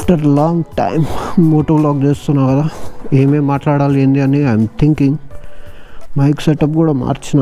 after long time moto vlog చేస్తున్నా కదా ఏమేమి మాట్లాడాలి ఏంది అని ఐఎమ్ థింకింగ్ మైక్ సెటప్ కూడా మార్చిన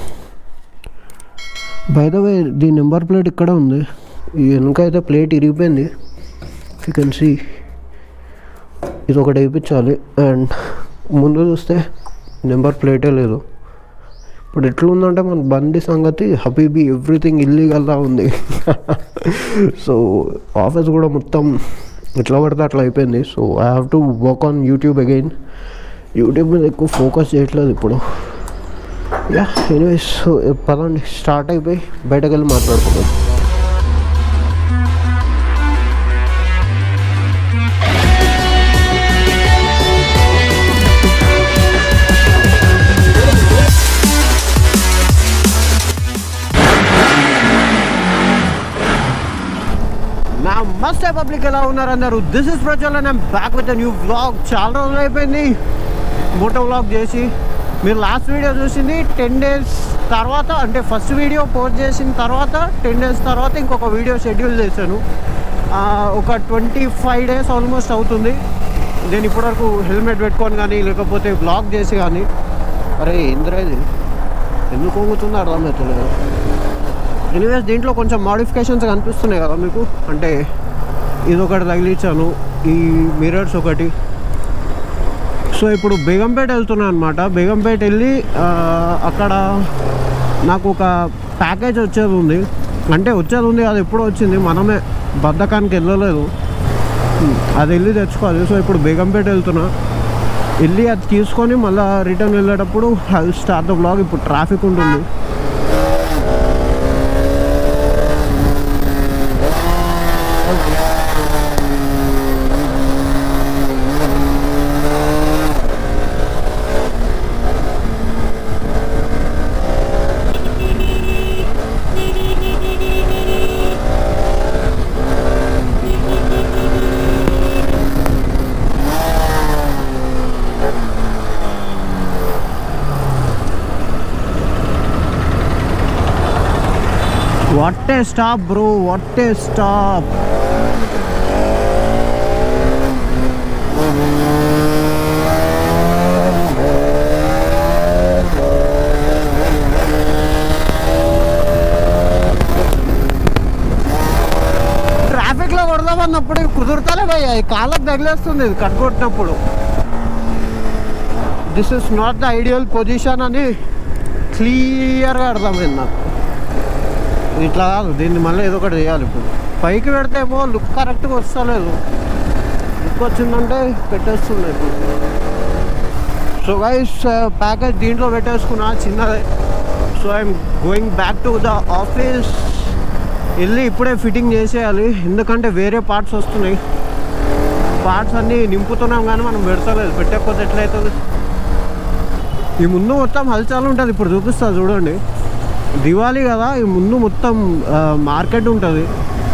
బై ద వే దీని నెంబర్ ప్లేట్ ఇక్కడ ఉంది ఈ వెనుక అయితే ప్లేట్ ఇరిగిపోయింది యూ కెన్ సీ ఇది ఒకటి వేయించాలి అండ్ ముందు చూస్తే నెంబర్ ప్లేటే లేదు ఇప్పుడు ఎట్లుందంటే మన బండి సంగతి హబీబీ ఎవ్రీథింగ్ ఇల్లీగల్లా ఉంది సో ఆఫీస్ కూడా మొత్తం ఎట్లా పడితే అట్లా అయిపోయింది so I have to work on YouTube again YouTube మీద ఎక్కువ ఫోకస్ చేయట్లేదు ఇప్పుడు యా ఎనీవేస్ పదండి స్టార్ట్ అయిపోయి బయటకు వెళ్ళి మాట్లాడుకుందాం నమస్తే పబ్లిక్ ఎలా ఉన్నారు అందరూ this is Prajwal and back with new vlog చాలా రోజులు అయిపోయింది మోటో వ్లాగ్ చేసి మీరు లాస్ట్ వీడియో చూసింది టెన్ డేస్ తర్వాత అంటే ఫస్ట్ వీడియో పోస్ట్ చేసిన తర్వాత టెన్ డేస్ తర్వాత ఇంకొక వీడియో షెడ్యూల్ చేశాను ఆ, ఒక ట్వంటీ ఫైవ్ డేస్ ఆల్మోస్ట్ అవుతుంది నేను ఇప్పటివరకు హెల్మెట్ పెట్టుకొని కానీ లేకపోతే బ్లాగ్ చేసి కానీ అరే ఇంద్రా ఇది ఎందుకు వంగుతుందో అర్థమవుతలేదు ఎనీవేస్ దీంట్లో కొంచెం మాడిఫికేషన్స్ కనిపిస్తున్నాయి కదా మీకు అంటే ఇది ఒకటి తగిలించాను ఈ మిరర్స్ ఒకటి సో ఇప్పుడు బేగంపేట వెళ్తున్నాను అనమాట బేగంపేట వెళ్ళి ఆ, అక్కడ నాకు ఒక ప్యాకేజ్ వచ్చేది ఉంది అంటే వచ్చేది ఉంది అది ఎప్పుడో వచ్చింది మనమే బద్దకానికి వెళ్ళలేదు అది వెళ్ళి తెచ్చుకోవాలి సో ఇప్పుడు బేగంపేట వెళ్తున్నా వెళ్ళి అది తీసుకొని మళ్ళీ రిటర్న్ వెళ్ళేటప్పుడు అది స్టార్ట్ ద బ్లాగ్ ఇప్పుడు ట్రాఫిక్ ఉంటుంది what a stop bro what a stop traffic లో కొడదామన్నప్పుడు కుదురుతానే భయ్యా ఈ కాళ్ళకు తగిలేస్తుంది ఇది కట్టుకొట్టినప్పుడు this is not the ideal position అని క్లియర్గా అర్థమైంది నాకు ఇట్లా కాదు దీన్ని మళ్ళీ ఏదో ఒకటి చేయాలి ఇప్పుడు పైకి పెడితే ఏమో లుక్ కరెక్ట్గా వస్తలేదు లుక్ వచ్చిందంటే పెట్టేస్తుంది ఇప్పుడు సో గైస్ ప్యాకేజ్ దీంట్లో పెట్టేసుకున్నా చిన్నదే so I'm going back to the office వెళ్ళి ఇప్పుడే ఫిట్టింగ్ చేసేయాలి ఎందుకంటే వేరే పార్ట్స్ వస్తున్నాయి పార్ట్స్ అన్నీ నింపుతున్నాం కానీ మనం పెడతలేదు పెట్టకపోతే ఎట్లయితుంది ఈ ముందు మొత్తం హల్చల్ ఉంటుంది ఇప్పుడు చూపిస్తా చూడండి దివాళీ కదా ఈ ముందు మొత్తం ఆ, మార్కెట్ ఉంటుంది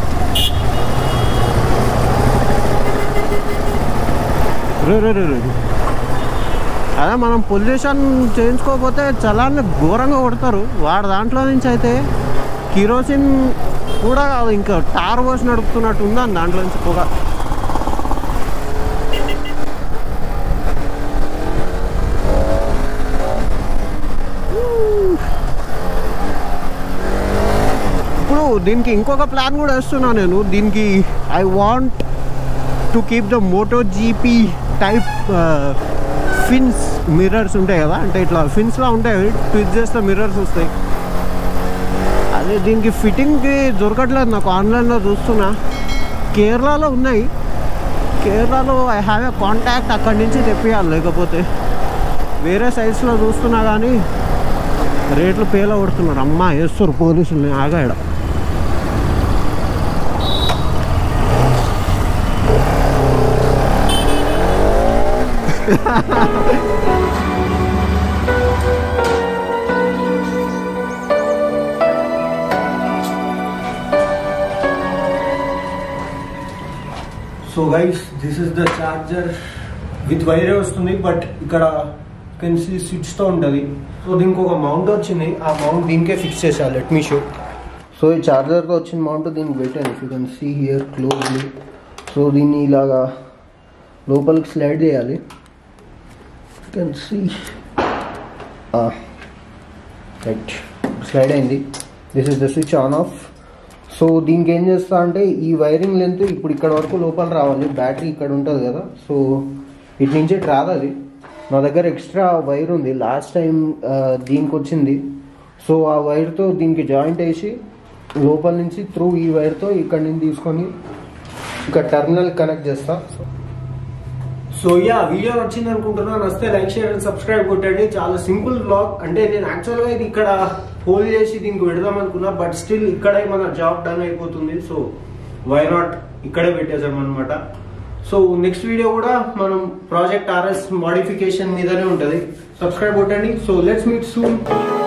రే రే రే రే అదే మనం పొల్యూషన్ చేయించుకోకపోతే చలాన్ని ఘోరంగా కొడతారు వాడి దాంట్లో నుంచి అయితే కిరోసిన్ కూడా కాదు ఇంకా టార్ పోసి నడుపుతున్నట్టు ఉందని దాంట్లో నుంచి పొగ ఇప్పుడు దీనికి ఇంకొక ప్లాన్ కూడా వేస్తున్నా నేను దీనికి I want to keep the moto GP type fins mirrors ఉంటాయి కదా అంటే ఇట్లా ఫిన్స్లా ఉంటాయి ట్విచ్ చేస్తే మిర్రర్స్ వస్తాయి అదే దీనికి ఫిట్టింగ్కి దొరకట్లేదు నాకు ఆన్లైన్లో చూస్తున్నా కేరళలో ఉన్నాయి కేరళలో ఐ హ్యావ్ ఎ కాంటాక్ట్ అక్కడి నుంచి తెప్పియాలి లేకపోతే వేరే సైడ్స్లో చూస్తున్నా కానీ రేట్లు పేల కొడుతున్నారు అమ్మ వేస్తారు పోలీసుల్ని ఆగాడ so guys this is the charger with వైరే వస్తుంది బట్ ఇక్కడ కెన్ సీ స్విచ్తో ఉంటుంది సో దీనికి ఒక మౌంట్ వచ్చింది ఆ మౌంట్ దీనికే ఫిక్స్ చేసాను లెట్ మీ షో సో ఈ చార్జర్తో వచ్చిన మౌంట్ దీనికి పెట్టాను if you can see here closely so దీన్ని ఇలాగా లోపలికి స్లైడ్ చేయాలి కెన్ సీ రైట్ స్లైడ్ అయింది this is the switch on off so దీనికి ఏం చేస్తా అంటే ఈ వైరింగ్ లెంత్ ఇప్పుడు ఇక్కడ వరకు లోపల రావాలి బ్యాటరీ ఇక్కడ ఉంటుంది కదా సో ఇటు నుంచి ఇటు రాదు అది నా దగ్గర ఎక్స్ట్రా వైర్ ఉంది లాస్ట్ టైం దీనికి వచ్చింది సో ఆ వైర్తో దీనికి జాయింట్ వేసి లోపల నుంచి త్రూ ఈ వైర్తో ఇక్కడ నుంచి తీసుకొని ఇక్కడ టర్మినల్ కనెక్ట్ చేస్తా సో యా వీడియో నచ్చింది అనుకుంటున్నాను వస్తే లైక్ షేర్ అండ్ సబ్స్క్రైబ్ కొట్టండి చాలా సింపుల్ బ్లాగ్ అంటే నేను యాక్చువల్గా ఇది ఇక్కడ హోల్డ్ చేసి దీనికి పెడదాం అనుకున్నా బట్ స్టిల్ ఇక్కడే మన జాబ్ డన్ అయిపోతుంది సో వై నాట్ ఇక్కడే పెట్టేసాం అనమాట సో నెక్స్ట్ వీడియో కూడా మనం ప్రాజెక్ట్ ఆర్ఎస్ మోడిఫికేషన్ మీదనే ఉంటుంది సబ్స్క్రైబ్ కొట్టండి సో లెట్స్ మీట్ సూన్